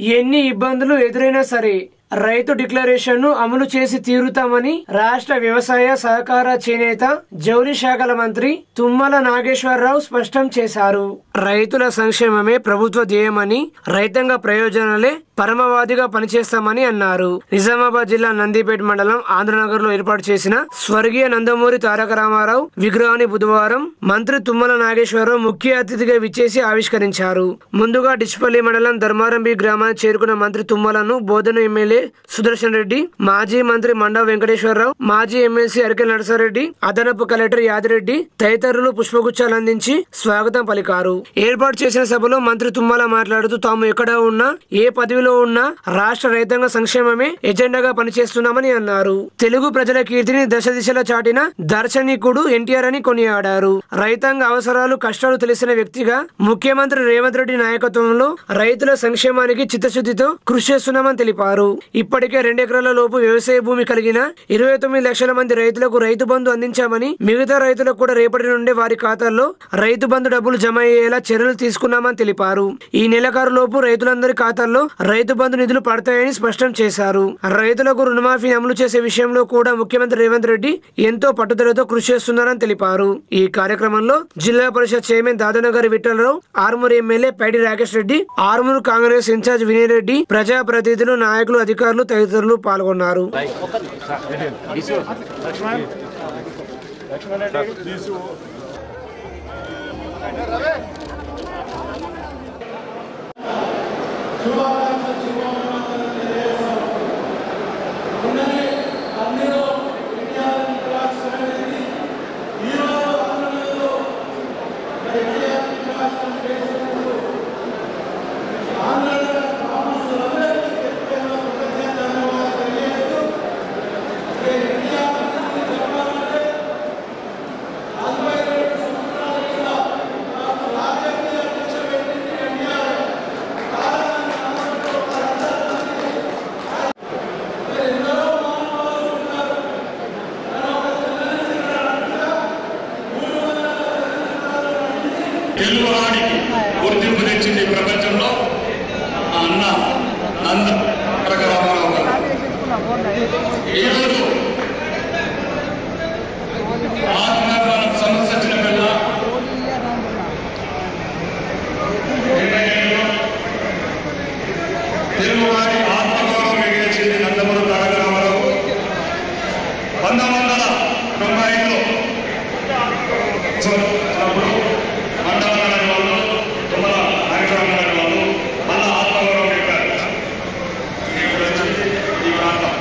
ఎన్ని ఇబ్బందులు ఎదురైనా సరే రైతు డిక్లరేషన్ ను అమలు చేసి తీరుతామని రాష్ట్ర వ్యవసాయ సహకార చేనేత జౌలి శాఖల మంత్రి తుమ్మల నాగేశ్వరరావు స్పష్టం చేశారు రైతుల సంక్షేమమే ప్రభుత్వ ధ్యేయమని రైతాంగ ప్రయోజనాలే పరమవాదిగా పనిచేస్తామని అన్నారు నిజామాబాద్ జిల్లా నందిపేట మండలం ఆంధ్రనగర్ లో ఏర్పాటు చేసిన స్వర్గీయ నందమూరి తారక రామారావు విగ్రహాన్ని బుధవారం మంత్రి తుమ్మల నాగేశ్వరరావు ముఖ్య అతిథిగా విచ్చేసి ఆవిష్కరించారు ముందుగా డిచ్పల్లి మండలం ధర్మారంబి గ్రామానికి చేరుకున్న మంత్రి తుమ్మలను బోధన ఎమ్మెల్యే సుదర్శన్ రెడ్డి మాజీ మంత్రి మండా వెంకటేశ్వరరావు మాజీ ఎమ్మెల్సీ అరికెల నరసారెడ్డి అదనపు కలెక్టర్ యాదిరెడ్డి తదితరులు పుష్పగుచ్చాలు అందించి స్వాగతం పలికారు ఏర్పాటు చేసిన సభలో మంత్రి తుమ్మల మాట్లాడుతూ తాము ఎక్కడ ఉన్నా ఏ పదవిలో ఉన్నా రాష్ట్ర రైతాంగ సంక్షేమమే ఎజెండాగా పనిచేస్తున్నామని అన్నారు తెలుగు ప్రజల కీర్తిని దశ దిశలా చాటిన దార్శనికుడు ఎన్టీఆర్ అని కొనియాడారు రైతాంగ అవసరాలు కష్టాలు తెలిసిన వ్యక్తిగా ముఖ్యమంత్రి రేవంత్ రెడ్డి నాయకత్వంలో రైతుల సంక్షేమానికి చిత్తశుద్ధితో కృషి చేస్తున్నామని తెలిపారు ఇప్పటికే రెండెకరాల లోపు వ్యవసాయ భూమి కలిగిన ఇరవై తొమ్మిది లక్షల మంది రైతులకు రైతు బంధు అందించామని మిగతా రైతులకు కూడా రేపటి నుండే వారి ఖాతాల్లో రైతు బంధు డబ్బులు జమ అయ్యేలా చర్యలు తీసుకున్నామని తెలిపారు ఈ నెలకారు లోపు రైతులందరి ఖాతాల్లో రైతు బంధు నిధులు పడతాయని స్పష్టం చేశారు రైతులకు రుణమాఫీ అమలు చేసే విషయంలో కూడా ముఖ్యమంత్రి రేవంత్ రెడ్డి ఎంతో పట్టుదలతో కృషి చేస్తున్నారని తెలిపారు ఈ కార్యక్రమంలో జిల్లా పరిషత్ chairman Dadanagar Vithalrao Armur MLA Paidi Rakesh Reddy Armur Congress incharge Vinay Reddy ప్రజాప్రతినిధులు నాయకులు అధికారులు తదితరులు పాల్గొన్నారు తెలుగువాడికి గుర్తింపు తెచ్చింది ప్రపంచంలో ఆ అన్న నంద తారక రామారావు గారు ఈరోజు ఆత్మనిర్భర్ సమస్య వచ్చిన పిల్ల తెలుగువాడి ఆత్మగౌరవం మిగిల్చింది నందమూరి తారక రామారావు పంతొమ్మిది వందల తొంభై ఐదులో వచ్చినప్పుడు మండల నగర్ వాళ్ళు తుమ్మల నాగేశ్వరం నగర్ వాళ్ళు మళ్ళా ఆత్మగౌరవం చెప్పారు ఇక్కడ వచ్చింది ఈ ప్రాంతం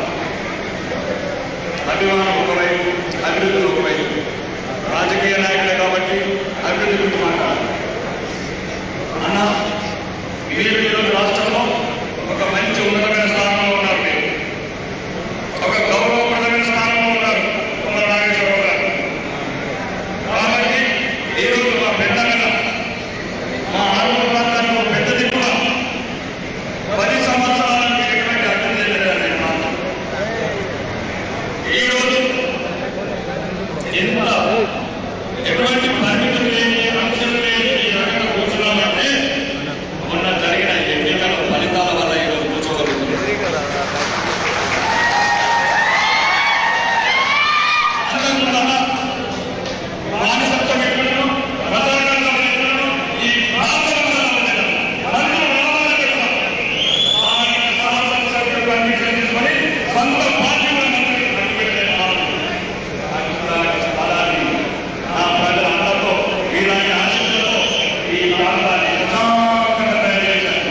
అభిమానం ఒకవైపు అభివృద్ధి ఒకవైపు రాజకీయ నాయకులే కాబట్టి అభివృద్ధి గురించి మాట్లాడాలి అన్న మీరు ఈరోజు రాష్ట్రంలో ఒక మంచి ఉన్నతమైన స్థానంలో ఉన్నారు మీరు ఒక గౌరవప్రదమైన స్థానంలో ఉన్నారు తుమ్మల నాగేశ్వరరావు గారు కాబట్టి ఈరోజు మా పెద్దగా మా ఆరోగ్య ప్రాంతానికి ఒక పెద్దది కూడా పది సంవత్సరాలకు మీరు ఎటువంటి అభివృద్ధి చెందారు ఈ ప్రాంతం ఈరోజు ఎంత ఎటువంటి పరిమితులు లేని అంశాలు లేని ఈ రకంగా కూర్చున్నామంటే మొన్న జరిగిన ఎన్నికల ఫలితాల వల్ల ఈరోజు కూర్చోగలుగుతుంది అంతేకాకుండా బానిసత్వం ఎక్కడో, రజాకారుల ఎక్కడో, ఈ ప్రాంతంలో ఉండదు. నన్ను రావాలని చెప్పారు. ఆయన సంవత్సరం సభ్యులు అన్నిటిని తీసుకొని సొంత పార్టీలో మంత్రి అడుగుపెట్టే వాళ్ళు. నాకు ఇలాంటి స్థలాన్ని నా ప్రజల అండతో, ఇలాంటి ఆశలతో ఈ ప్రాంతాన్ని ప్రశాంతంగా తయారు చేశారు.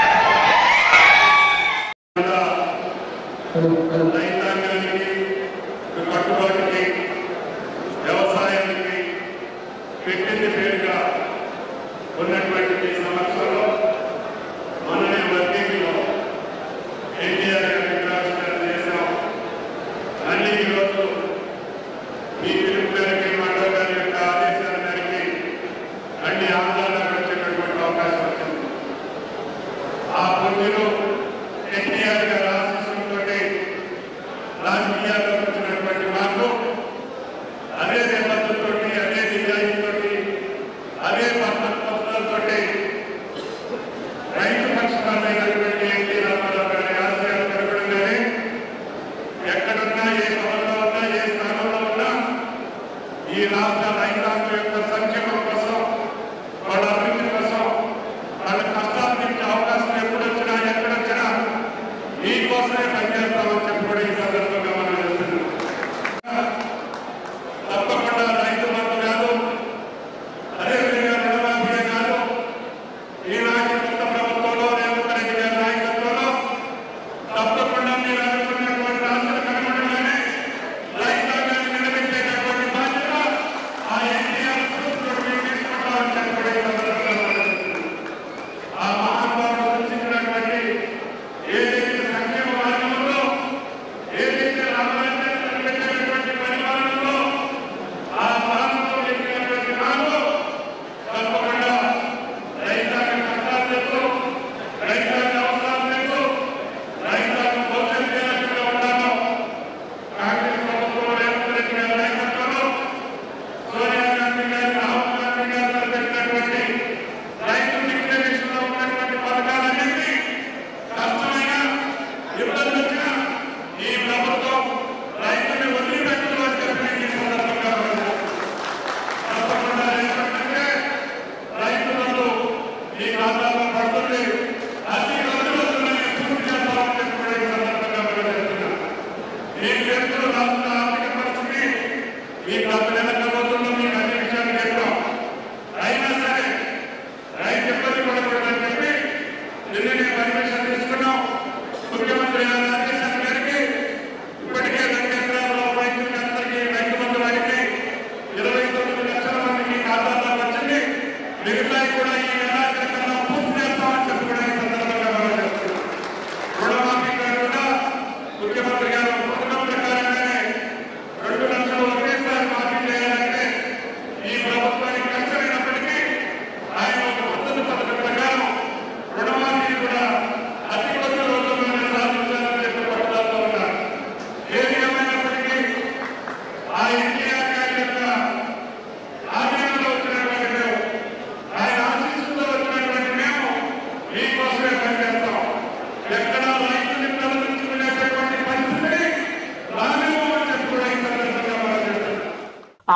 రైతాంగానికి కట్టుబాటుకి వ్యవసాయానికి పెట్టింది పేరుగా ఉన్నటువంటి ఈ సంవత్సరంలో మననే వర్గీలో ఎన్టీఆర్ గారి విగ్రహావిష్కరణ చేశాం అన్ని ఈరోజు మీ పిలుపు గారికి మండల గారి యొక్క ఆదేశాల మేరకి అన్ని ఆందోళనకు వచ్చేటటువంటి అవకాశం వచ్చింది ఆ పుణ్యులు ఎన్టీఆర్ గారి ఆశీస్సులతో రాజకీయాల్లో వచ్చినటువంటి మాకు అదే నిబద్ధతతో అదే నిజాయితీతో అదే పద్ధతులతో రైతు పక్షపాతమైనటువంటి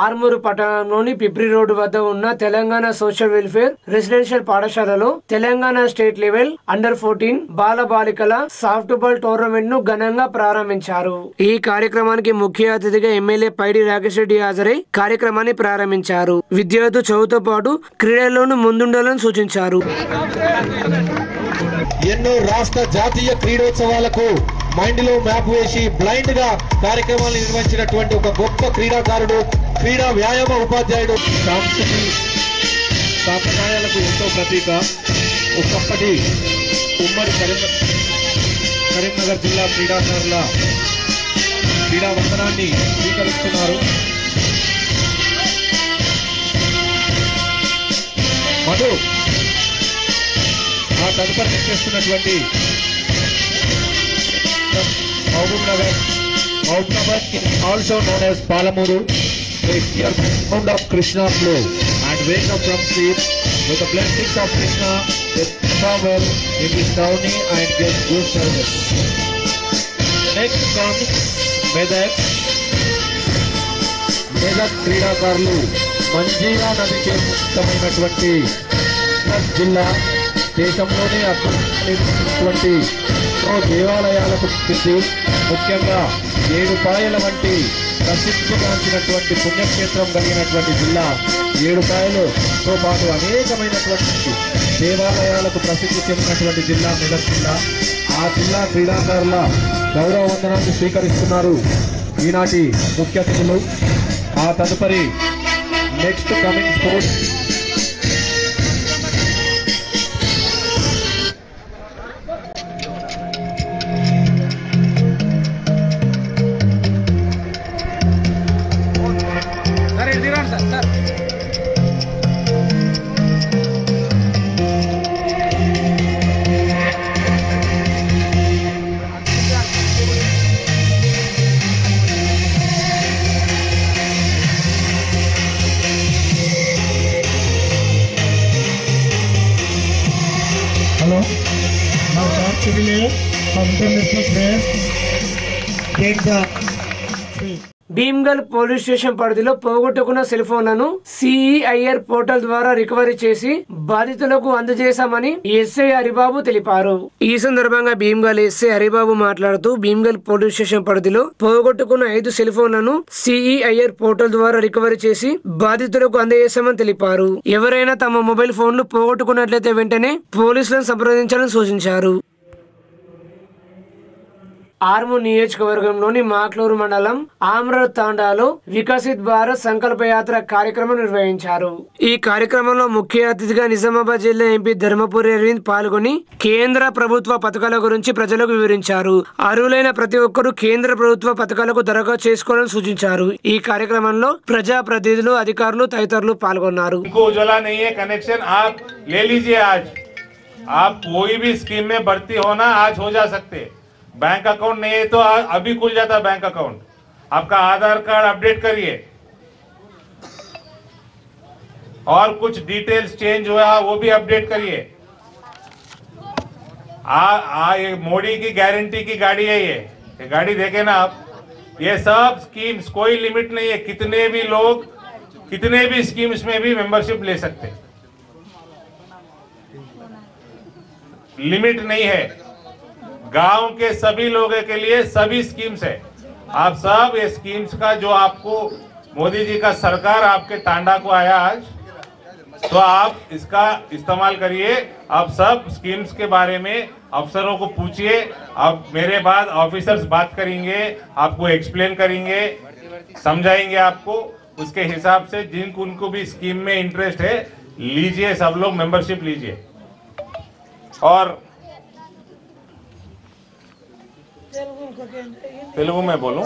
ఆర్మూరు పట్టణంలోని పిప్రి రోడ్డు వద్ద ఉన్న తెలంగాణ సోషల్ వెల్ఫేర్ రెసిడెన్షియల్ పాఠశాలలో Telangana state level under fourteen బాల బాలికల సాఫ్ట్ బాల్ టోర్నమెంట్ ను ఘనంగా ప్రారంభించారు ఈ కార్యక్రమానికి ముఖ్య అతిథిగా ఎమ్మెల్యే పైడి రాకేష్ రెడ్డి హాజరై కార్యక్రమాన్ని ప్రారంభించారు విద్యార్థులు చదువుతో పాటు క్రీడల్లోనూ ముందుండాలని సూచించారు ఎన్నో రాష్ట్ర జాతీయ క్రీడోత్సవాలకు మైండ్ లో మ్యాప్ వేసి బ్లైండ్ గా కార్యక్రమాలు నిర్వహించినటువంటి ఒక గొప్ప క్రీడాకారుడు క్రీడా వ్యాయామ ఉపాధ్యాయుడు సంస్కృతి సాంప్రదాయాలకు ఎంతో ప్రతీక ఒకప్పటి ఉమ్మడి కరీం కరీంనగర్ జిల్లా క్రీడాకారుల క్రీడా వందనాన్ని స్వీకరిస్తున్నారు మధు ఆ తదుపరి చేస్తున్నటువంటి Mahabubnagar Mahabubnagar also known as Palamuru sound of Krishna flow and wake up from sleep with the blessings of Krishna with power in his downy and get good service. Next comes Medak. Medak క్రీడాకారులు మంజీరా నదికి ముక్తమైనటువంటి మెదక్ జిల్లా దేశంలోనే అద్భుతమైనటువంటి ఎన్నో దేవాలయాలకు ప్రసిద్ధి ముఖ్యంగా ఏడుపాయల వంటి ప్రసిద్ధిగాంచినటువంటి పుణ్యక్షేత్రం కలిగినటువంటి జిల్లా ఏడుపాయలతో పాటు అనేకమైనటువంటి దేవాలయాలకు ప్రసిద్ధి చెందినటువంటి జిల్లా మెదక్ జిల్లా ఆ జిల్లా క్రీడాకారుల గౌరవ వందనాన్ని స్వీకరిస్తున్నారు ఈనాటి ముఖ్య అతిథులు ఆ తదుపరి next coming sports Hello. Now start to delay from the Mr. Press. Take the speech. Bheemgal police station పరిధిలో పోగొట్టుకున్న సెల్ ఫోన్లను సిఈఐఆర్ పోర్టల్ ద్వారా రికవరీ చేసి బాధితులకు అందజేశామని ఎస్ఐ హరిబాబు తెలిపారు ఈ సందర్భంగా భీమ్గల్ ఎస్ఐ హరిబాబు మాట్లాడుతూ భీమ్గల్ పోలీస్ స్టేషన్ పరిధిలో పోగొట్టుకున్న ఐదు సెల్ ఫోన్లను సిఈఐఆర్ పోర్టల్ ద్వారా రికవరీ చేసి బాధితులకు అందజేశామని తెలిపారు ఎవరైనా తమ మొబైల్ ఫోన్లు పోగొట్టుకున్నట్లయితే వెంటనే పోలీసులను సంప్రదించాలని సూచించారు ఆర్మూర్ నియోజకవర్గంలోని మాక్లూరు మండలం ఆమ్రత్ తాండాలో వికసిత్ భారత్ సంకల్ప యాత్ర కార్యక్రమం నిర్వహించారు ఈ కార్యక్రమంలో ముఖ్య అతిథిగా నిజామాబాద్ జిల్లా ఎంపీ ధర్మపురి అరవింద్ పాల్గొని కేంద్ర ప్రభుత్వ పథకాల గురించి ప్రజలకు వివరించారు అర్హులైన ప్రతి ఒక్కరూ కేంద్ర ప్రభుత్వ పథకాలకు దరఖాస్తు చేసుకోవాలని సూచించారు ఈ కార్యక్రమంలో ప్రజా ప్రతినిధులు అధికారులు తదితరులు పాల్గొన్నారు जिनको उजाला नहीं है कनेक्शन आप ले लीजिए आज आप कोई भी स्कीम में भर्ती होना आज हो जा सकते बैंक अकाउंट नहीं है तो आ- अभी खुल जाता बैंक अकाउंट आपका आधार कार्ड अपडेट करिए और कुछ डिटेल्स चेंज हुआ वो भी अपडेट करिए आ, आ ये मोदी की गारंटी की गाड़ी है ये ये गाड़ी देखे ना आप ये सब स्कीम्स कोई लिमिट नहीं है कितने भी लोग कितने भी स्कीम्स में भी मेंबरशिप ले सकते हैं। लिमिट नहीं है गांव के सभी लोगों के लिए सभी स्कीम्स है आप सब ये स्कीम्स का जो आपको मोदी जी का सरकार आपके तांडा को आया आज तो आप इसका इस्तेमाल करिए आप सब स्कीम्स के बारे में अफसरों को पूछिए अब मेरे बाद ऑफिसर्स बात करेंगे आपको एक्सप्लेन करेंगे समझाएंगे आपको उसके हिसाब से जिनको उनको भी स्कीम में इंटरेस्ट है लीजिए सब लोग मेंबरशिप लीजिए और तेलुगु में बोलूं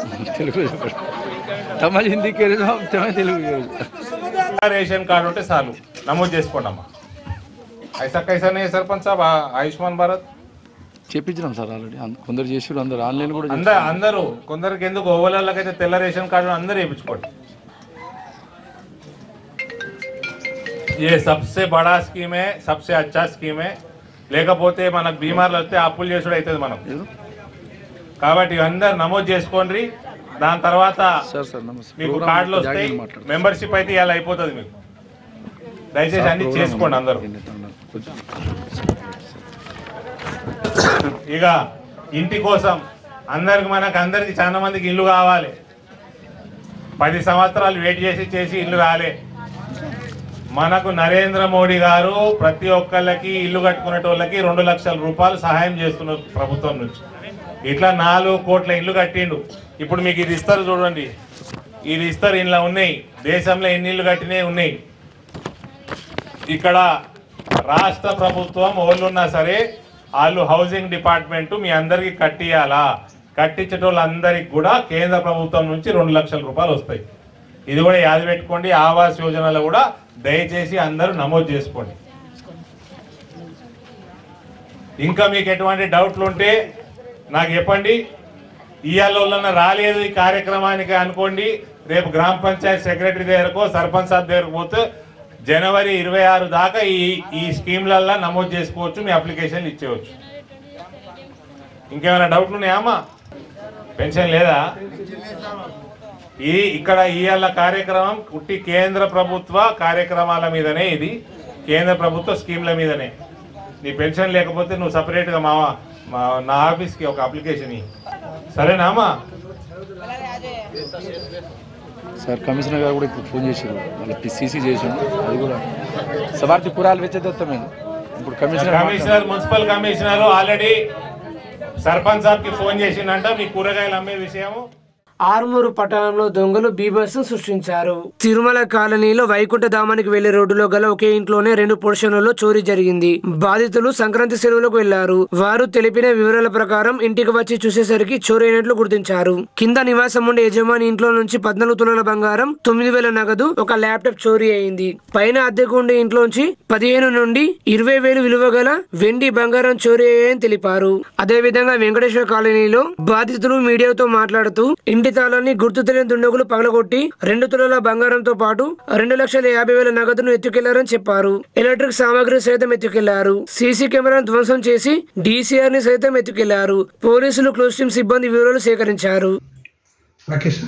తమిళ హిందీ కేరేజ్ తమిళ తెలుగు కేరేజ్ రేషన్ కార్డు ఉంటే చాలు నమోదు చేసుకోండమ్మా ఐసా కైసా నే సర్పంచ్ సాబ్ ఆ- ఆయుష్మాన్ భారత్ చెప్పించినాం సార్ ఆల్రెడీ అందరు చేసారు అందరు ఆన్లైన్ కూడా చేసిర్రు. అందరు అందరూ కొందరికి ఎందుకు ఓవరాళ్ళకైతే తెల్ల రేషన్ కార్డు అందరూ వేయించుకోండి ये सबसे बड़ा స్కీమ్ है सबसे अच्छा స్కీమ్ है లేకపోతే మనకు బీమార్లు వస్తే అప్పులు చేసుడు అవుతుంది మనం కాబట్టి అందరు నమోదు చేసుకోండి దాని తర్వాత సార్ సార్ నమస్తే మీకు ప్రోగ్రామ్ కార్డులు వస్తాయి జాగిర్ మాట్లాడతారు. మెంబర్షిప్ అయితే ఇలా అయిపోతుంది మీకు దయచేసి అన్ని ప్రోగ్రామ్ చేసుకోండి అందరూ కొంచెం ఇక ఇంటి కోసం అందరికి మనకు అందరికి చాలా మందికి ఇల్లు కావాలి పది సంవత్సరాలు వెయిట్ చేసి చేసి ఇల్లు రాలే మనకు నరేంద్ర మోడీ గారు ప్రతి ఒక్కళ్ళకి ఇల్లు కట్టుకునేటోళ్ళకి రెండు లక్షల రూపాయలు సహాయం చేస్తున్నారు ప్రభుత్వం నుంచి ఇట్లా నాలుగు కోట్ల ఇల్లు కట్టిండు ఇప్పుడు మీకు ఇది ఇస్తారు చూడండి ఇది ఇస్తారు ఇంట్లో ఉన్నాయి దేశంలో ఎన్ని ఇల్లు కట్టినవి ఉన్నాయి ఇక్కడ రాష్ట్ర ప్రభుత్వం ఓళ్ళున్నా సరే వాళ్ళు హౌసింగ్ డిపార్ట్మెంట్ మీ అందరికి కట్టియాలా కట్టించేటోళ్ళందరికి కూడా కేంద్ర ప్రభుత్వం నుంచి రెండు లక్షల రూపాయలు వస్తాయి ఇది కూడా యాది పెట్టుకోండి ఆవాస్ యోజనలో కూడా దయచేసి అందరూ నమోదు చేసుకోండి ఇంకా మీకు ఎటువంటి డౌట్లు ఉంటే నాకు చెప్పండి ఇవాళ రాలేదు ఈ కార్యక్రమానికి అనుకోండి రేపు గ్రామ పంచాయతీ సెక్రటరీ దగ్గరకో సర్పంచ్ సాబ్ దగ్గరకు పోతే జనవరి ఇరవై ఆరు దాకా ఈ ఈ స్కీమ్లల్లో నమోదు చేసుకోవచ్చు మీ అప్లికేషన్లు ఇచ్చేయచ్చు ఇంకేమైనా డౌట్లు ఉన్నాయా పెన్షన్ లేదా ఈ ఇక్కడ ఇవాళ కార్యక్రమం పుట్టి కేంద్ర ప్రభుత్వ కార్యక్రమాల మీదనే ఇది కేంద్ర ప్రభుత్వ స్కీమ్ల మీదనే నీ పెన్షన్ లేకపోతే నువ్వు సపరేట్గా మా మా నా ఆఫీస్కి ఒక అప్లికేషన్ ఇయ్యి. సరేనామా సార్ కమిషనర్ గారు కూడా ఇప్పుడు ఫోన్ చేశారు వాళ్ళకి సీసీ చేసాను అది కూడా సవార్తి పురాలు వెచ్చేద్దాం ఇప్పుడు commissioner commissioner municipal commissioner already sarpanch సాబ్కి ఫోన్ చేసిందంట మీ కూరగాయలు అమ్మే విషయము ఆర్మూరు పట్టణంలో దొంగలు బీభత్సం సృష్టించారు తిరుమల కాలనీలో వైకుంఠ ధామానికి వెళ్లే రోడ్డులో గల ఒకే ఇంట్లోనే రెండు పోర్షన్లలో చోరీ జరిగింది బాధితులు సంక్రాంతి సెలవులకు వెళ్లారు వారు తెలిపిన వివరాల ప్రకారం ఇంటికి వచ్చి చూసేసరికి చోరీ అయినట్లు గుర్తించారు కింద నివాసం ఉండే యజమాని ఇంట్లో నుంచి పద్నాలుగు తులాల బంగారం తొమ్మిది వేల నగదు ఒక ల్యాప్టాప్ చోరీ అయింది పైన అద్దెకు ఉండే ఇంట్లోంచి పదిహేను నుండి ఇరవై వేలు విలువ గల వెండి బంగారం చోరీ అయ్యాయని తెలిపారు అదేవిధంగా వెంకటేశ్వర కాలనీలో బాధితులు మీడియాతో మాట్లాడుతూ ఇంటి తాళాన్ని గుర్తు తెలియని దుండగులు పగలగొట్టి రెండు తులాల బంగారంతో పాటు రెండు లక్షల యాభై వేల నగదును ఎత్తుకెళ్లారని చెప్పారు ఎలక్ట్రిక్ సామాగ్రి సైతం ఎత్తుకెళ్లారు సీసీ కెమెరాను ధ్వంసం చేసి డీసీఆర్ ని సైతం ఎత్తుకెళ్లారు పోలీసులు క్లోజ్ టీమ్ సిబ్బంది వివరాలు సేకరించారు రాకేష్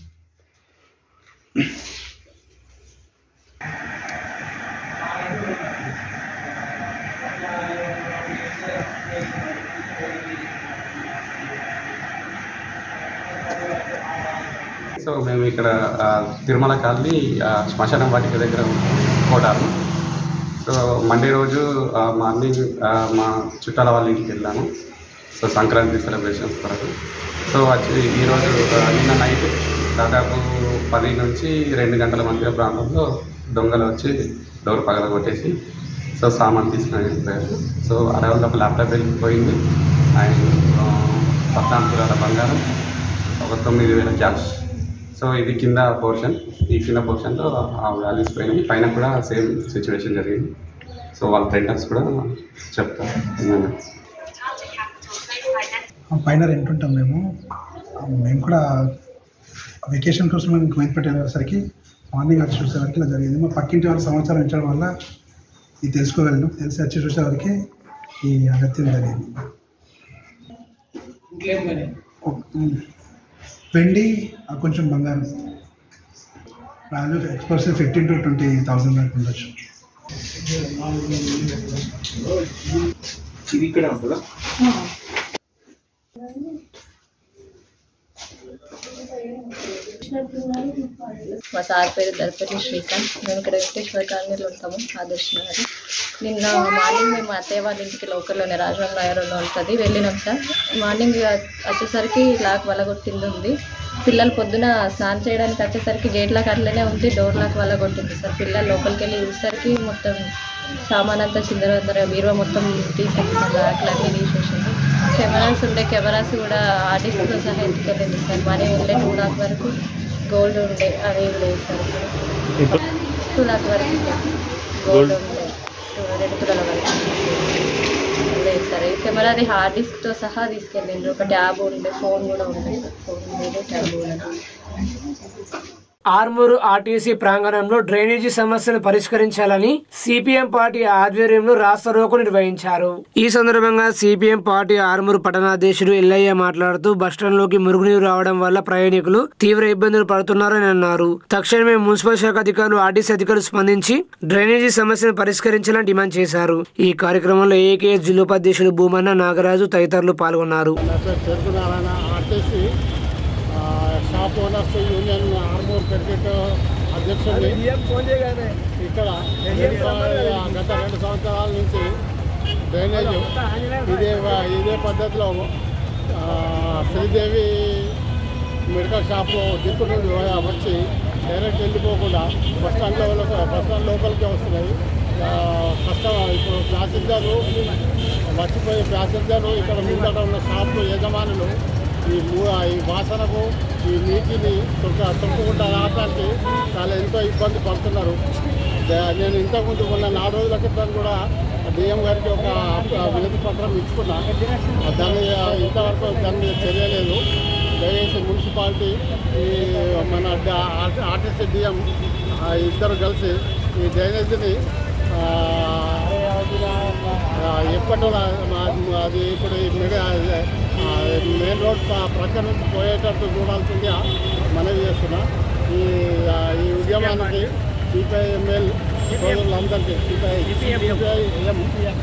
సో మేము ఇక్కడ ఆ, తిరుమల కాలనీ ఆ, శ్మశానం వాటిక దగ్గర కోటారు సో మండే రోజు ఆ, మార్నింగ్ ఆ, మా చుట్టాల వాళ్ళ ఇంటికి వెళ్ళాను సో సంక్రాంతి సెలబ్రేషన్స్ కొరకు సో వచ్చి ఈరోజు ఆ, నిన్న నైట్ దాదాపు పది నుంచి రెండు గంటల మధ్య ప్రాంతంలో దొంగలు వచ్చి డోర్ పగల కొట్టేసి సో సామాన్ తీసుకుని వెళ్ళిపోయారు సో అరవై ఒక ల్యాప్టాప్ వెళ్ళిపోయింది అండ్ ఆ, పద్నాలుగు తులాల బంగారం ఒక తొమ్మిది వేల క్యాష్ సో ఇది కింద పోర్షన్ ఈ కింద పోర్షన్లో ఆ వాల్యూస్ పోయినాయి పైన కూడా సేమ్ సిచ్యువేషన్ జరిగింది సో వాళ్ళ రెంటర్స్ కూడా చెప్తారు పైన రెంట్ ఉంటాం మేము మేము కూడా వెకేషన్ కోసం మేము మైన్పేట వెళ్ళేసరికి మార్నింగ్ వచ్చి చూసేవరకు ఇలా జరిగింది మా పక్కింటి వాళ్ళ సమాచారం ఇచ్చడం వల్ల ఇది తెలుసుకోగలను తెలిసి వచ్చి చూసేవరకు ఈ అగత్యం జరిగింది ఒక- ఉమ్, వెండి ఆ కొంచెం బంగారం వాల్యూ ఎక్స్పోర్స్ ఫిఫ్టీన్ టు ట్వంటీ థౌసండ్ దాకా ఉండొచ్చు మా సార్ పేరు దళపతి శ్రీకాంత్ మేము ఇక్కడ వెంకటేశ్వర కాలనీలో ఉంటాము ఆదర్శ్ నగర్ నిన్న మార్నింగ్ మేము అత్తయ్య వాళ్ళ ఇంటికి లోకల్లోనే రాజరామ్ నగర్లో ఉంటుంది వెళ్ళినాం సార్ మార్నింగ్ వచ్చేసరికి లాక్ వలగొట్టింది ఉంది పిల్లలు పొద్దున స్నానం చేయడానికి వచ్చేసరికి గేట్ లాక్ అట్లనే ఉంది డోర్ లాక్ వలగొట్టింది సార్ పిల్లలు లోపలికి వెళ్ళి చూసేసరికి మొత్తం సామాన్ అంతా చిందర బీరువా మొత్తం తీసేసి లాక్లు అన్నీ తీసేసింది కెమెరాస్ ఉండే కెమెరాస్ కూడా ఆర్టిస్ట్తో సహా ఎత్తుకెళ్ళింది సార్ మనీ ఉండే టూ లాక్ వరకు గోల్డ్ ఉండే అవి లేదు సార్ టూ లాక్ వరకు గోల్డ్ ఉండే టూ- రెండు తులాల వరకు లేదు సార్ ఈ కెమెరాది హార్డ్ డిస్క్తో సహా తీసుకెళ్ళిండ్రు ఒక ట్యాబ్ ఉండే ఫోన్ కూడా ఉండే సార్ ఫోన్ లేదు ట్యాబ్ కూడా ఆర్మూరు ఆర్టీసీ ప్రాంగణంలో డ్రైనేజీ సమస్యను పరిష్కరించాలని సిపిఎం పార్టీ ఆధ్వర్యంలో రాష్ట్ర రోకో నిర్వహించారు ఈ సందర్భంగా సిపిఎం పార్టీ ఆర్మూరు పట్టణాధ్యక్షుడు ఎల్లయ్య మాట్లాడుతూ బస్టాండ్లోకి మురుగునీరు రావడం వల్ల ప్రయాణికులు తీవ్ర ఇబ్బందులు పడుతున్నారని అన్నారు తక్షణమే మున్సిపల్ శాఖ అధికారులు ఆర్టీసీ అధికారులు స్పందించి డ్రైనేజీ సమస్యను పరిష్కరించాలని డిమాండ్ చేశారు ఈ కార్యక్రమంలో ఏకేఎస్ జిల్లా ఉపాధ్యక్షుడు భూమన్న నాగరాజు తదితరులు పాల్గొన్నారు నా పేరు చెరుకు నారాయణ ఆర్టీసీ ఆ, shop owners union Armur cricket అధ్యక్షుడిని ఇక్కడ గత రెండు సంవత్సరాల నుంచి డ్రైనేజ్ ఇదే ఇదే పద్ధతిలో ఆ, శ్రీదేవి మెడికల్ షాప్లో దిక్కు నుండి వచ్చి డైరెక్ట్ వెళ్ళిపోకుండా బస్ స్టాండ్ లెవెల్కి బస్ స్టాండ్ లోపలికే వస్తున్నాయి ఆ, కష్టం ఇప్పుడు ప్యాసింజర్లు మర్చిపోయే ప్యాసింజర్లు ఇక్కడ ముందట ఉన్న షాప్ యజమానులు ఈ మూ- ఈ వాసనకు ఈ నీటిని తొక్క తొక్కుకుంటా రావడానికి చాలా ఎంతో ఇబ్బంది పడుతున్నారు ద- నేను ఇంతకుముందు మొన్న నాలుగు రోజుల క్రితం కూడా డిఎం గారికి ఒక వినతి పత్రం ఇచ్చుకున్నా దాన్ని ఇంతవరకు దాని మీద చర్య లేదు దయచేసి మున్సిపాలిటీ ఈ మన డ- ఆర్- ఆర్టీసీ డిఎం ఆ, ఇద్దరు కలిసి ఈ డ్రైనేజీని ఆ, ఆ, ఎప్పటిలా మా- అది ఇప్పుడు ఈ మెడ- ఆ, మెయిన్ రోడ్ ప- ప్రక్క నుంచి పోయేటట్టు చూడాల్సిందిగా మనవి చేస్తున్నా ఈ ఆ, ఈ ఉద్యమానికి సిపిఐ ఎంఎల్ సోదరులందరికీ సిపిఐ సిపిఐ ఎం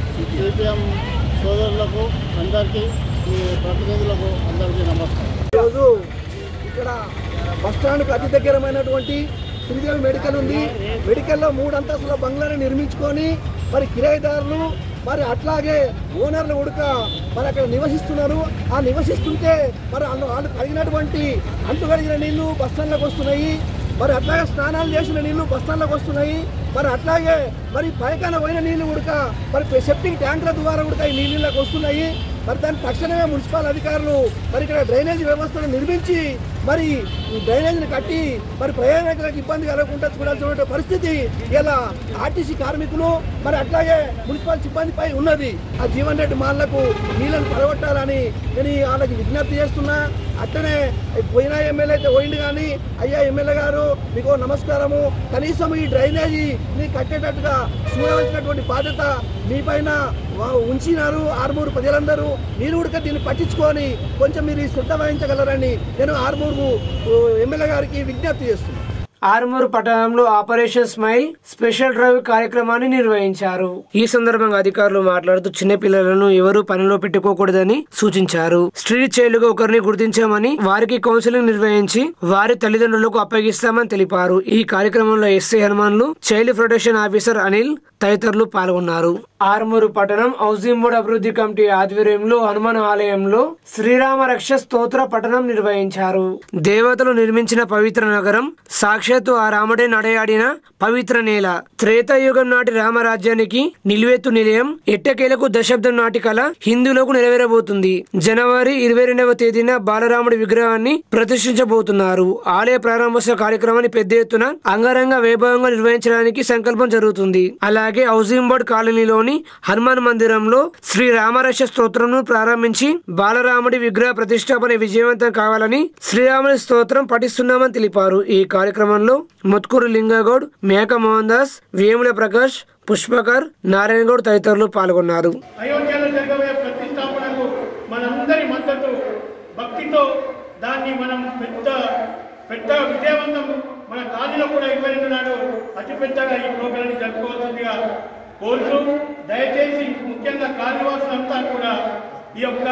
సిపిఎం సోదరులకు అందరికీ ఈ ప్రతినిధులకు అందరికీ నమస్కారం ఈరోజు ఇక్కడ బస్ స్టాండ్కు అతి దగ్గరమైనటువంటి శ్రీదేవి మెడికల్ ఉంది మెడికల్లో మూడు అంతస్తుల బంగ్లాని నిర్మించుకొని మరి కిరాయిదారులు మరి అట్లాగే ఓనర్లు ఉడక మరి అక్కడ నివసిస్తున్నారు ఆ నివసిస్తుంటే మరి వాళ్ళు వాళ్ళు కడిగినటువంటి అంటు కడిగిన నీళ్లు బస్ స్టాండ్లకు వస్తున్నాయి మరి అట్లాగే స్నానాలు చేసిన నీళ్లు బస్ స్టాండ్లకు వస్తున్నాయి మరి అట్లాగే మరి పైకాన పోయిన నీళ్లు ఉడక మరి సెప్టిక్ ట్యాంకుల ద్వారా ఉడక ఈ నీళ్ళకి వస్తున్నాయి మరి దాన్ని తక్షణమే మున్సిపల్ అధికారులు మరి ఇక్కడ డ్రైనేజ్ వ్యవస్థను నిర్మించి మరి ఈ డ్రైనేజ్ని కట్టి మరి ప్రయాణికులకు ఇబ్బంది కలగకుండా చూడాల్సిన పరిస్థితి ఇలా ఆర్టీసీ కార్మికులు మరి అట్లాగే మున్సిపల్ సిబ్బందిపై ఉన్నది ఆ జీవన్ రెడ్డి మాల్లకు నీళ్ళను పడగొట్టాలని నేను వాళ్ళకి విజ్ఞప్తి చేస్తున్నా అట్టనే పోయిన ఎమ్మెల్యే అయితే పోయింది కానీ అయ్యా ఎమ్మెల్యే గారు మీకు నమస్కారము కనీసం ఈ డ్రైనేజీ ని కట్టేటట్టుగా చూడవలసినటువంటి బాధ్యత మీ పైన వా- ఉంచినారు ఆర్మూరు ప్రజలందరూ మీరు కూడా దీన్ని పట్టించుకొని కొంచెం మీరు ఈ శ్రద్ధ వహించగలరని నేను ఆర్మూరు ఊ, ఎమ్మెల్యే గారికి విజ్ఞప్తి చేస్తున్నాను ఆర్మూరు పట్టణంలో ఆపరేషన్ స్మైల్ స్పెషల్ డ్రైవ్ కార్యక్రమాన్ని నిర్వహించారు ఈ సందర్భంగా అధికారులు మాట్లాడుతూ చిన్న పిల్లలను ఎవరూ పనిలో పెట్టుకోకూడదని సూచించారు స్ట్రీట్ చైల్డ్ గా ఒకరిని గుర్తించామని వారికి కౌన్సిలింగ్ నిర్వహించి వారి తల్లిదండ్రులకు అప్పగిస్తామని తెలిపారు ఈ కార్యక్రమంలో SI Hanumanlu child protection officer Anil తదితరులు పాల్గొన్నారు ఆర్మూరు పట్టణం హౌసింగ్ బోర్డు అభివృద్ధి కమిటీ ఆధ్వర్యంలో హనుమాన్ ఆలయంలో శ్రీరామ రక్ష స్తోత్ర పఠనం నిర్వహించారు దేవతలు నిర్మించిన పవిత్ర నగరం సాక్షాత్తు ఆ రాముడే నడయాడిన పవిత్ర నేల త్రేతాయుగం నాటి రామరాజ్యానికి నిలువెత్తు నిలయం ఎట్టకేలకు దశాబ్దం నాటి కళ హిందువులకు నెరవేరబోతుంది జనవరి ఇరవై రెండవ తేదీన బాలరాముడి విగ్రహాన్ని ప్రతిష్ఠించబోతున్నారు ఆలయ ప్రారంభోత్సవ కార్యక్రమాన్ని పెద్ద ఎత్తున అంగరంగ వైభవంగా నిర్వహించడానికి సంకల్పం జరుగుతుంది అలాగే హౌసింగ్ బోర్డ్ కాలనీలోని హనుమాన్ మందిరంలో శ్రీ రామరక్ష స్తోత్రంను ప్రారంభించి బాలరాముడి విగ్రహ ప్రతిష్టాపన విజయవంతం కావాలని శ్రీరాముడి స్తోత్రం పఠిస్తున్నామని తెలిపారు ఈ కార్యక్రమంలో మొత్కూరు లింగగౌడ్ మేక మోహన్ దాస్ వేముల ప్రకాష్ పుష్పకర్ నారాయణ గౌడ్ తదితరులు పాల్గొన్నారు అయోధ్యలో జరగబోయే ప్రతిష్టాపనకు మనందరి మద్దతు భక్తితో దాన్ని మనం పెద్ద పెద్ద విజయవంతం మన కాలనీలో కూడా ఇరవై రెండు నాడు అతిపెద్దగా ఈ ప్రోగ్రాన్ని జరుపుకోవాల్సిందిగా కోరుతూ దయచేసి ముఖ్యంగా కాలనివాసులంతా కూడా ఈ యొక్క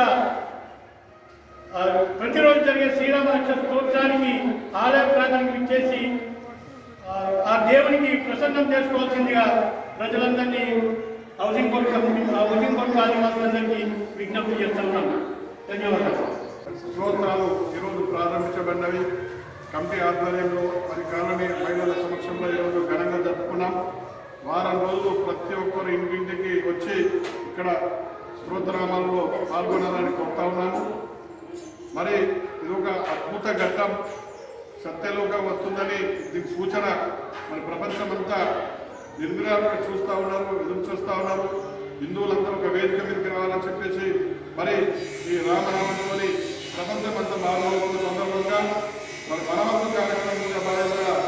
ఆ, ప్రతిరోజు జరిగే శ్రీరామ రక్ష స్తోత్రానికి ఆలయ ప్రాంతానికి విచ్చేసి ఆ, ఆ దేవునికి ప్రసన్నం చేసుకోవాల్సిందిగా ప్రజలందరినీ హౌసింగ్ బోర్డు కమిటీ ఆ హౌసింగ్ బోర్డు కాలనివాసులందరికీ విజ్ఞప్తి చేస్తున్నాం ధన్యవాదాలు స్తోత్రాలు ఈరోజు ప్రారంభించబడినవి కమిటీ ఆధ్వర్యంలో మరి కాలనీ మహిళల సమక్షంలో ఈరోజు ఘనంగా జరుపుకున్నాం వారం రోజులు ప్రతి ఒక్కరు ఇంటింటికి వచ్చి ఇక్కడ స్తోత్రనామాల్లో పాల్గొనాలని కోరుతా ఉన్నాను మరి ఇది ఒక అద్భుత ఘట్టం సత్యలోకం వస్తుందని దీనికి సూచన మరి ప్రపంచమంతా నిర్విరామంగా చూస్తూ ఉన్నారు ఎదురు చూస్తూ ఉన్నారు హిందువులందరూ ఒక వేదిక మీదకి రావాలని చెప్పేసి మరి ఈ రామనామంలోని ప్రపంచమంతా బాగా సందర్భంగా మరి మనవంతు కార్యక్రమంగా భాగంగా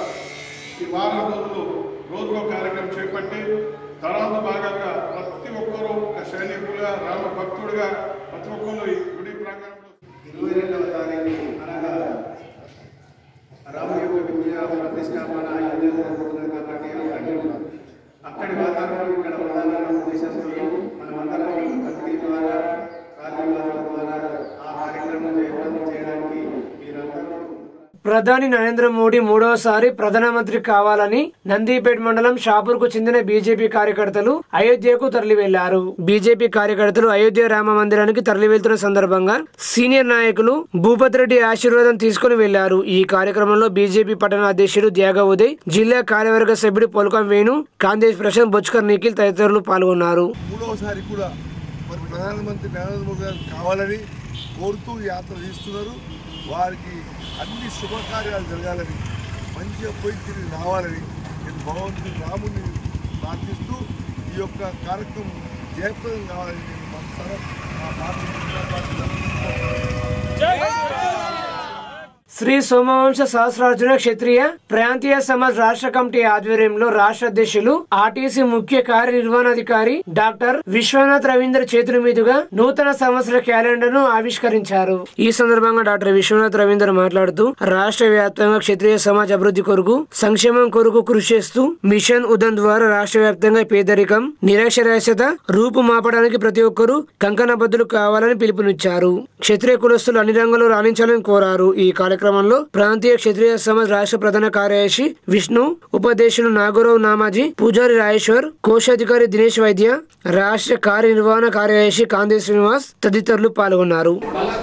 వారం రోజులు రోజుకో కార్యక్రమం చేపట్టి తర్వాత భాగంగా ప్రతి ఒక్కరూ ఒక సైనికులుగా రామ భక్తుడుగా ప్రతి ఒక్కరు ఈ గుడి ప్రాంగణంలో ఇరవై రెండవ తారీఖు అనగా రాము యొక్క విజయ ప్రతిష్టాపన అయోధ్య జరుగుతున్నది కాబట్టి అక్కడికి అక్కడి వాతావరణం ఇక్కడ ఉండాలన్న ఉద్దేశంతో మనమందరం పత్రిక ద్వారా కార్యక్రమాల ద్వారా ఆ కార్యక్రమం చేయడం చేయడానికి మీరందరూ ప్రధాని నరేంద్ర మోడీ మూడవసారి ప్రధానమంత్రి కావాలని నందిపేట్ మండలం షాపూర్ కు చెందిన బీజేపీ కార్యకర్తలు అయోధ్యకు తరలి వెళ్లారు బీజేపీ కార్యకర్తలు అయోధ్య రామ మందిరానికి తరలి వెళ్తున్న సందర్భంగా సీనియర్ నాయకులు భూపత్ రెడ్డి ఆశీర్వాదం తీసుకుని వెళ్లారు ఈ కార్యక్రమంలో బీజేపీ పట్టణ అధ్యక్షుడు త్యాగ ఉదయ్ జిల్లా కార్యవర్గ సభ్యుడు పొలకం వేణు కాందేశ్ ప్రశాంత్ బొచ్కర్ నిఖిల్ తదితరులు పాల్గొన్నారు మూడవసారి కూడా మరి ప్రధానమంత్రి నరేంద్ర మోదీ గారు కావాలని కోరుతూ యాత్ర తీస్తున్నారు వారికి అన్ని శుభకార్యాలు జరగాలని మంచిగా పోయి తిరిగి రావాలని నేను భగవంతుని రాముని ప్రార్థిస్తూ ఈ యొక్క కార్యక్రమం జయప్రదం కావాలని నేను మనసారా ఆ ప్రార్థిస్తున్నాను. శ్రీ సోమవంశ సహస్రార్జున క్షత్రియ ప్రాంతీయ సమాజ్ రాష్ట్ర కమిటీ ఆధ్వర్యంలో రాష్ట్ర అధ్యక్షులు ఆర్టీసీ ముఖ్య కార్యనిర్వహణాధికారి డాక్టర్ విశ్వనాథ్ రవీంద్ర చేతుల మీదుగా నూతన సంవత్సర క్యాలెండర్ ను ఆవిష్కరించారు ఈ సందర్భంగా డాక్టర్ విశ్వనాథ్ రవీంద్ర మాట్లాడుతూ రాష్ట్ర వ్యాప్తంగా క్షత్రియ సమాజ్ అభివృద్ధి కొరకు సంక్షేమం కొరకు కృషి చేస్తూ మిషన్ ఉదన్ ద్వారా రాష్ట్ర వ్యాప్తంగా పేదరికం నిరక్షరాస్యత రూపు మాపడానికి ప్రతి ఒక్కరూ కంకణబద్దులు కావాలని పిలుపునిచ్చారు క్షత్రియ కులస్తులు అన్ని రంగాల్లో రాణించాలని కోరారు ఈ కార్యక్రమంలో ప్రాంతీయ క్షత్రియ సమాజ్ రాష్ట్ర ప్రధాన కార్యదర్శి విష్ణు ఉపాధ్యక్షులు నాగరావు నామాజీ పూజారి రాజేశ్వర్ కోశాధికారి దినేష్ వైద్య రాష్ట్ర కార్యనిర్వహణ కార్యదర్శి కాంతి శ్రీనివాస్ తదితరులు పాల్గొన్నారు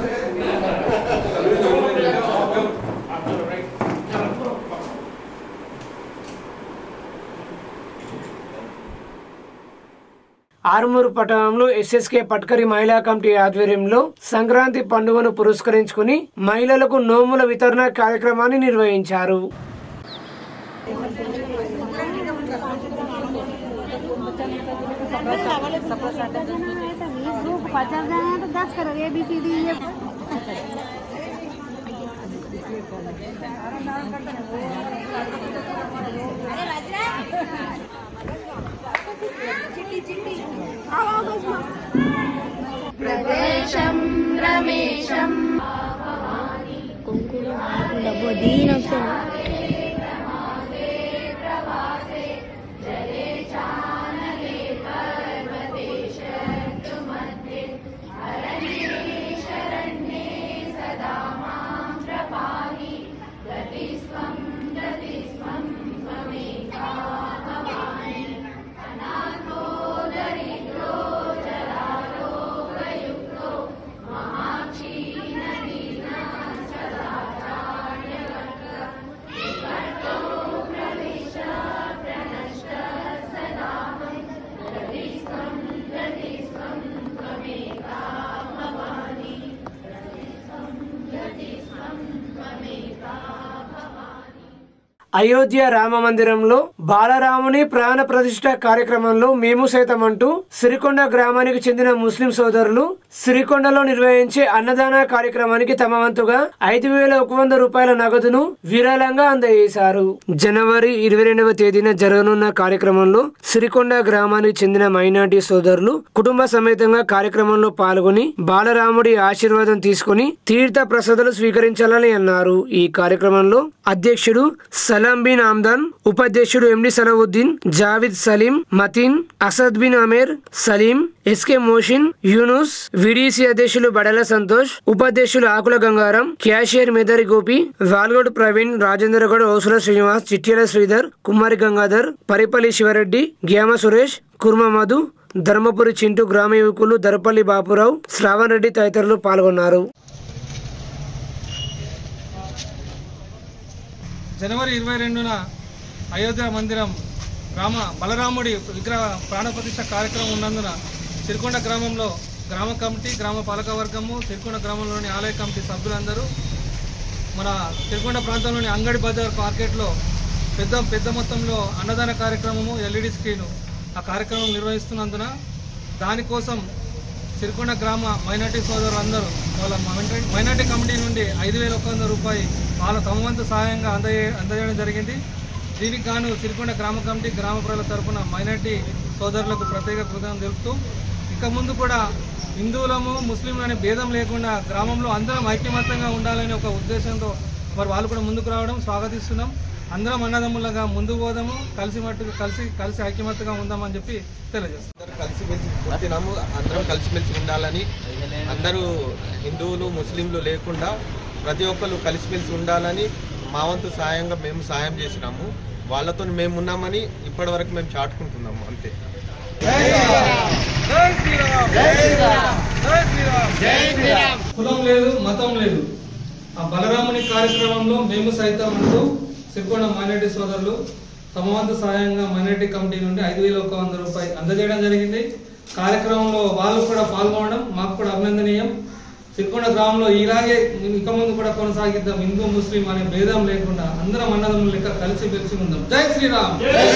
ఆరుమూరు పట్టణంలో ఎస్ఎస్కే పట్కరి మహిళా కమిటీ ఆధ్వర్యంలో సంక్రాంతి పండుగను పురస్కరించుకుని మహిళలకు నోముల వితరణ కార్యక్రమాన్ని నిర్వహించారు पचास जाना है तो दस करो ए बी सी डी ये ప్రవేశం రమేశం డబ్బు దీని అయోధ్య రామ మందిరంలో బాలరాముని ప్రాణ ప్రతిష్ఠ కార్యక్రమంలో మేము సైతం అంటూ సిరికొండ గ్రామానికి చెందిన ముస్లిం సోదరులు సిరికొండలో నిర్వహించే అన్నదాన కార్యక్రమానికి తమ వంతుగా ఐదు వేల ఒక వంద రూపాయల నగదును విరాళంగా అందజేశారు జనవరి ఇరవై రెండవ తేదీన జరగనున్న కార్యక్రమంలో సిరికొండ గ్రామానికి చెందిన మైనార్టీ సోదరులు కుటుంబ సమేతంగా కార్యక్రమంలో పాల్గొని బాలరాముడి ఆశీర్వాదం తీసుకుని తీర్థ ప్రసాదాలు స్వీకరించాలని అన్నారు ఈ కార్యక్రమంలో అధ్యక్షుడు సలాం బిన్ ఆమ్దాన్ ఉపాధ్యక్షుడు MD Salauddin Javid Saleem Mateen Asad bin Ameer Saleem SK Mohsin Yunus VDC అధ్యక్షులు బడల సంతోష్ ఉపాధ్యక్షులు ఆకుల గంగారం క్యాషియర్ మెదరి గోపి వాల్గోడ్ ప్రవీణ్ రాజేంద్ర గౌడ్ ఓసుల శ్రీనివాస్ చిట్యాల శ్రీధర్ కుమారి గంగాధర్ పరిపల్లి శివరెడ్డి గ్యామ సురేష్ కుర్మ మధు ధర్మపురి చింటూ గ్రామ యువకులు దరపల్లి బాపురావు శ్రావణ్ రెడ్డి తదితరులు పాల్గొన్నారు జనవరి ఇరవై రెండున అయోధ్య మందిరం రామ బలరాముడి విగ్రహ ప్రాణప్రతిష్ఠ కార్యక్రమం ఉన్నందున సిరికొండ గ్రామంలో గ్రామ కమిటీ గ్రామ పాలక వర్గము సిరికొండ గ్రామంలోని ఆలయ కమిటీ సభ్యులందరూ మన సిరికొండ ప్రాంతంలోని అంగడి బజార్ మార్కెట్లో పెద్ద పెద్ద మొత్తంలో అన్నదాన కార్యక్రమము ఎల్ఈడి స్క్రీను ఆ కార్యక్రమం నిర్వహిస్తున్నందున దానికోసం సిరికొండ గ్రామ మైనార్టీ సోదరులందరూ వాళ్ళ మైనార్టీ మైనార్టీ కమిటీ నుండి ఐదు వేల ఒక వంద రూపాయి వాళ్ళ తమ వంతు సహాయంగా అందజే అందజేయడం జరిగింది దీనికి గాను సిరికొండ గ్రామ కమిటీ గ్రామ ప్రజల తరపున మైనార్టీ సోదరులకు ప్రత్యేక కృతజ్ఞతలు తెలుపుతూ ఇక ముందు కూడా హిందువులము ముస్లింలు అనే భేదం లేకుండా గ్రామంలో అందరం ఐక్యమత్యంగా ఉండాలనే ఒక ఉద్దేశంతో మరి వాళ్ళు కూడా ముందుకు రావడం స్వాగతిస్తున్నాం అందరం అన్నదమ్ములుగా ముందుకు పోదాము కలిసి మట్టుకు కలిసి కలిసి ఐక్యమత్యంగా ఉందామని చెప్పి తెలియజేస్తాం కలిసిమెలిసి పుట్టినాము అందరం కలిసిమెలిసి ఉండాలని అందరూ హిందువులు ముస్లింలు లేకుండా ప్రతి ఒక్కరు కలిసిమెలిసి ఉండాలని మా వంతు సాయంగా మేము సాయం చేసినాము వాళ్ళతో మేము ఉన్నామని ఇప్పటి వరకు మేము చాటుకుంటున్నాము అంతే కులం లేదు మతం లేదు ఆ బలరాముని కార్యక్రమంలో మేము సైతం అంటూ సిరికొండ మైనార్టీ సోదరులు తమ వంతు సహాయంగా మైనార్టీ కమిటీ నుండి ఐదు వేల ఒక వంద రూపాయలు అందజేయడం జరిగింది కార్యక్రమంలో వాళ్ళు కూడా పాల్గొనడం మాకు కూడా అభినందనీయం సిరికొండ గ్రామంలో ఇలాగే ఇక ముందు కూడా కొనసాగిద్దాం హిందూ ముస్లిం అనే భేదం లేకుండా అందరం అన్నదమ్ములు లెక్క కలిసి మెలిసి ఉందాం జై శ్రీరామ్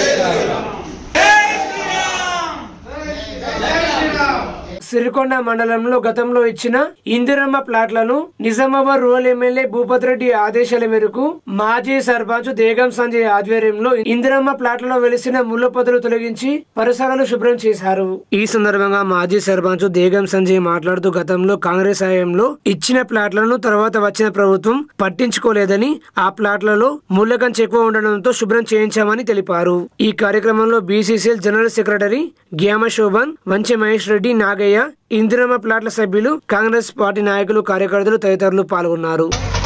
సిరికొండ మండలంలో గతంలో ఇచ్చిన ఇందిరమ్మ ప్లాట్లను నిజామాబాద్ రూరల్ ఎమ్మెల్యే భూపత్ రెడ్డి ఆదేశాల మేరకు మాజీ సర్పంచ్ దేగం సంజయ్ ఆధ్వర్యంలో ఇందిరమ్మ ప్లాట్లలో వెలిసిన ముళ్ళ పొదలు తొలగించి పరిసరాలు శుభ్రం చేశారు ఈ సందర్భంగా మాజీ సర్పంచ్ దేగం సంజయ్ మాట్లాడుతూ గతంలో కాంగ్రెస్ హయాంలో ఇచ్చిన ప్లాట్లను తర్వాత వచ్చిన ప్రభుత్వం పట్టించుకోలేదని ఆ ప్లాట్లలో ముళ్ళకంచె ఎక్కువ ఉండడంతో శుభ్రం చేయించామని తెలిపారు ఈ కార్యక్రమంలో BCCL general secretary Gyama Shoban Vanche Mahesh Reddy Nagaiah Indiramma ప్లాట్ల సభ్యులు కాంగ్రెస్ పార్టీ నాయకులు కార్యకర్తలు తదితరులు పాల్గొన్నారు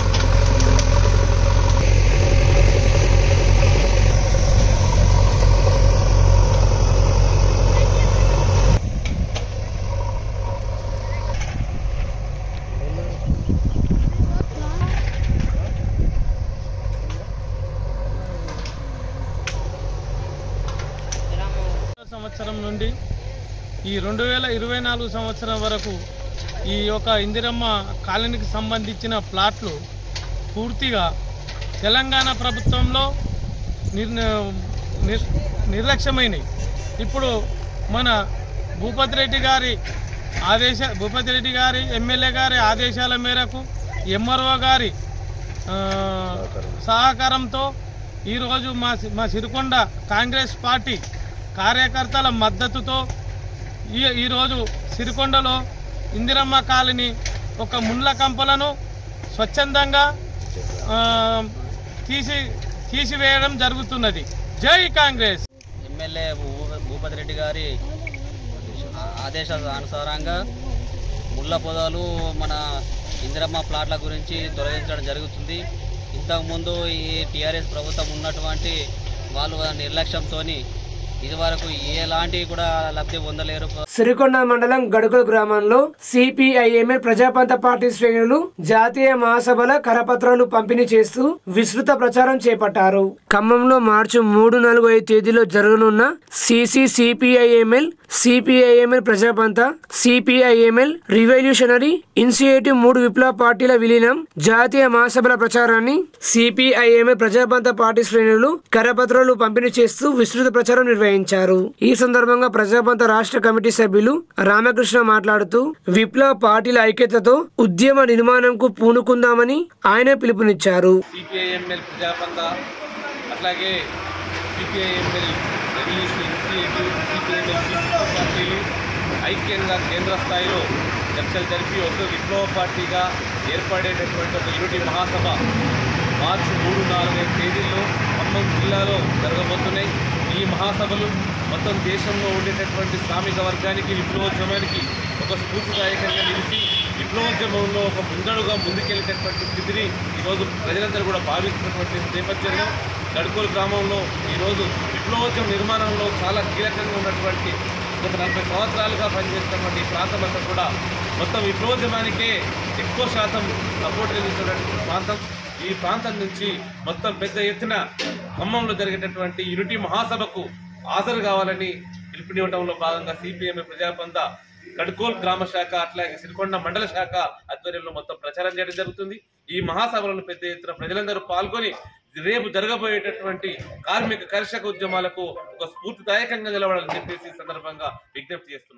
సంవత్సరం నుండి ఈ రెండు వేల ఇరవై నాలుగు సంవత్సరం వరకు ఈ యొక్క ఇందిరమ్మ కాలనీకి సంబంధించిన ప్లాట్లు పూర్తిగా తెలంగాణ ప్రభుత్వంలో నిర్ నిర్- నిర్లక్ష్యమైనవి ఇప్పుడు మన భూపతి రెడ్డి గారి ఆదేశ భూపతి రెడ్డి గారి ఎమ్మెల్యే గారి ఆదేశాల మేరకు ఎంఆర్ఓ గారి ఆ, సహకారంతో ఈరోజు మా సి- మా సిరికొండ కాంగ్రెస్ పార్టీ కార్యకర్తల మద్దతుతో ఈ ఈరోజు సిరికొండలో ఇందిరమ్మ కాలనీ ఒక ముండ్ల కంపలను స్వచ్ఛందంగా ఆ, తీసి తీసివేయడం జరుగుతున్నది జై కాంగ్రెస్ ఎమ్మెల్యే భూ- భూపతి రెడ్డి గారి ఆ- ఆదేశానుసారంగా ముళ్ళ పొదలు మన ఇందిరమ్మ ప్లాట్ల గురించి తొలగించడం జరుగుతుంది ఇంతకుముందు ఈ టీఆర్ఎస్ ప్రభుత్వం ఉన్నటువంటి వాళ్ళు నిర్లక్ష్యంతో ఇదివరకు ఎలాంటి కూడా లబ్ధి పొందలేరు సిరికొండ మండలం గడుకుల గ్రామంలో సిపిఐఎంఎల్ ప్రజాపంత పార్టీ శ్రేణులు జాతీయ మహాసభల కరపత్రాలు పంపిణీ చేస్తూ విస్తృత ప్రచారం చేపట్టారు ఖమ్మంలో మార్చి మూడు నాలుగు ఐదు తేదీలో జరగనున్న CC CPIML CPIML Prajapantha CPIML revolutionary initiative మూడు విప్లవ పార్టీల విలీనం జాతీయ మహాసభల ప్రచారాన్ని సిపిఐఎంఎల్ ప్రజాపంత పార్టీ శ్రేణులు కరపత్రాలు పంపిణీ చేస్తూ విస్తృత ప్రచారం నిర్వహించారు ఈ సందర్భంగా ప్రజాపంత రాష్ట్ర కమిటీ సభ్యులు రామకృష్ణ మాట్లాడుతూ విప్లవ పార్టీల ఐక్యతతో ఉద్యమ నిర్మాణంకు పూనుకుందామని ఆయన పిలుపునిచ్చారు సిపిఐఎంఎల్ ప్రజాపంత అట్లాగే సిపిఐఎంఎల్ రెవల్యూషన్ ఇనిషియేటివ్ సిపిఐఎంఎల్ విప్లవ పార్టీలు ఐక్యంగా కేంద్ర స్థాయిలో చర్చలు జరిపి ఒక విప్లవ పార్టీగా ఏర్పడేటటువంటి ఒక యూనిటీ మహాసభ మార్చి మూడు నాలుగు ఐదు తేదీల్లో ఖమ్మం జిల్లాలో జరగబోతున్నాయి ఈ మహాసభలు మొత్తం దేశంలో ఉండేటటువంటి శ్రామిక వర్గానికి విప్లవోద్యమానికి ఒక స్ఫూర్తిదాయకంగా నిలిచి విప్లవోద్యమంలో ఒక ముందడుగా ముందుకెళ్ళేటటువంటి స్థితిని ఈరోజు ప్రజలందరూ కూడా భావిస్తున్నటువంటి నేపథ్యంలో గడుకోలు గ్రామంలో ఈరోజు విప్లవోద్యమ నిర్మాణంలో చాలా కీలకంగా ఉన్నటువంటి గత నలభై సంవత్సరాలుగా పనిచేస్తున్నటువంటి ఈ ప్రాంతం అంతా కూడా మొత్తం విప్లవోద్యమానికే ఎక్కువ శాతం సపోర్ట్ అందిస్తున్నటువంటి ప్రాంతం ఈ ప్రాంతం నుంచి మొత్తం పెద్ద ఎత్తున ఖమ్మంలో జరిగేటటువంటి యూనిటీ మహాసభకు హాజరు కావాలని పిలుపునివ్వడంలో భాగంగా సిపిఎం ప్రజాపంద కడుకోల్ గ్రామ శాఖ అట్లాగే సిరికొండ మండల శాఖ ఆధ్వర్యంలో మొత్తం ప్రచారం చేయడం జరుగుతుంది ఈ మహాసభలను పెద్ద ఎత్తున ప్రజలందరూ పాల్గొని రేపు జరగబోయేటటువంటి కార్మిక కర్షక ఉద్యమాలకు ఒక స్ఫూర్తిదాయకంగా నిలబడాలని చెప్పేసి ఈ సందర్భంగా విజ్ఞప్తి చేస్తున్నాం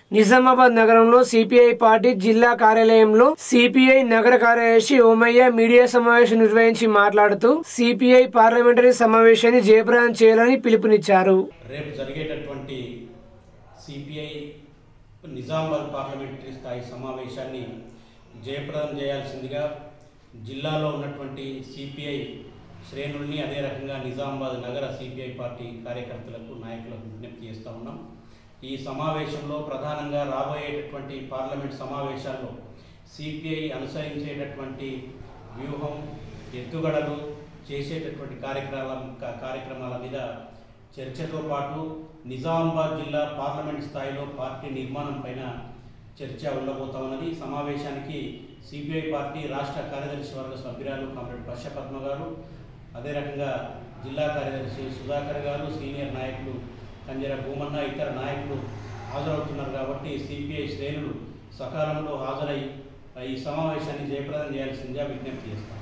నిజామాబాద్ నగరంలో సిపిఐ పార్టీ జిల్లా కార్యాలయంలో సిపిఐ నగర కార్యదర్శి ఓమయ్య మీడియా సమావేశం నిర్వహించి మాట్లాడుతూ సిపిఐ పార్లమెంటరీ సమావేశాన్ని జయప్రదం చేయాలని పిలుపునిచ్చారు రేపు జరిగేటటువంటి సిపిఐ నిజామాబాద్ పార్లమెంటరీ స్థాయి సమావేశాన్ని జయప్రదం చేయాల్సిందిగా జిల్లాలో ఉన్నటువంటి సిపిఐ శ్రేణుల్ని అదే రకంగా నిజామాబాద్ నగర సిపిఐ పార్టీ కార్యకర్తలకు నాయకులకు విజ్ఞప్తి చేస్తూ ఉన్నాం ఈ సమావేశంలో ప్రధానంగా రాబోయేటటువంటి పార్లమెంట్ సమావేశాల్లో సిపిఐ అనుసరించేటటువంటి వ్యూహం ఎత్తుగడలు చేసేటటువంటి కార్యక్రమాల కార్యక్రమాల మీద చర్చతో పాటు నిజామాబాద్ జిల్లా పార్లమెంట్ స్థాయిలో పార్టీ నిర్మాణం పైన చర్చ ఉండబోతా ఉన్నది ఈ సమావేశానికి సిపిఐ పార్టీ రాష్ట్ర కార్యదర్శి వర్గ సభ్యురాలు కామ్రేడ్ పర్ష పద్మ గారు అదే రకంగా జిల్లా కార్యదర్శి సుధాకర్ గారు సీనియర్ నాయకులు కంజర భూమన్న ఇతర నాయకులు హాజరవుతున్నారు కాబట్టి సిపిఐ శ్రేణులు సకాలంలో హాజరై ఈ సమావేశాన్ని జయప్రదం చేయాల్సిందిగా విజ్ఞప్తి చేస్తాం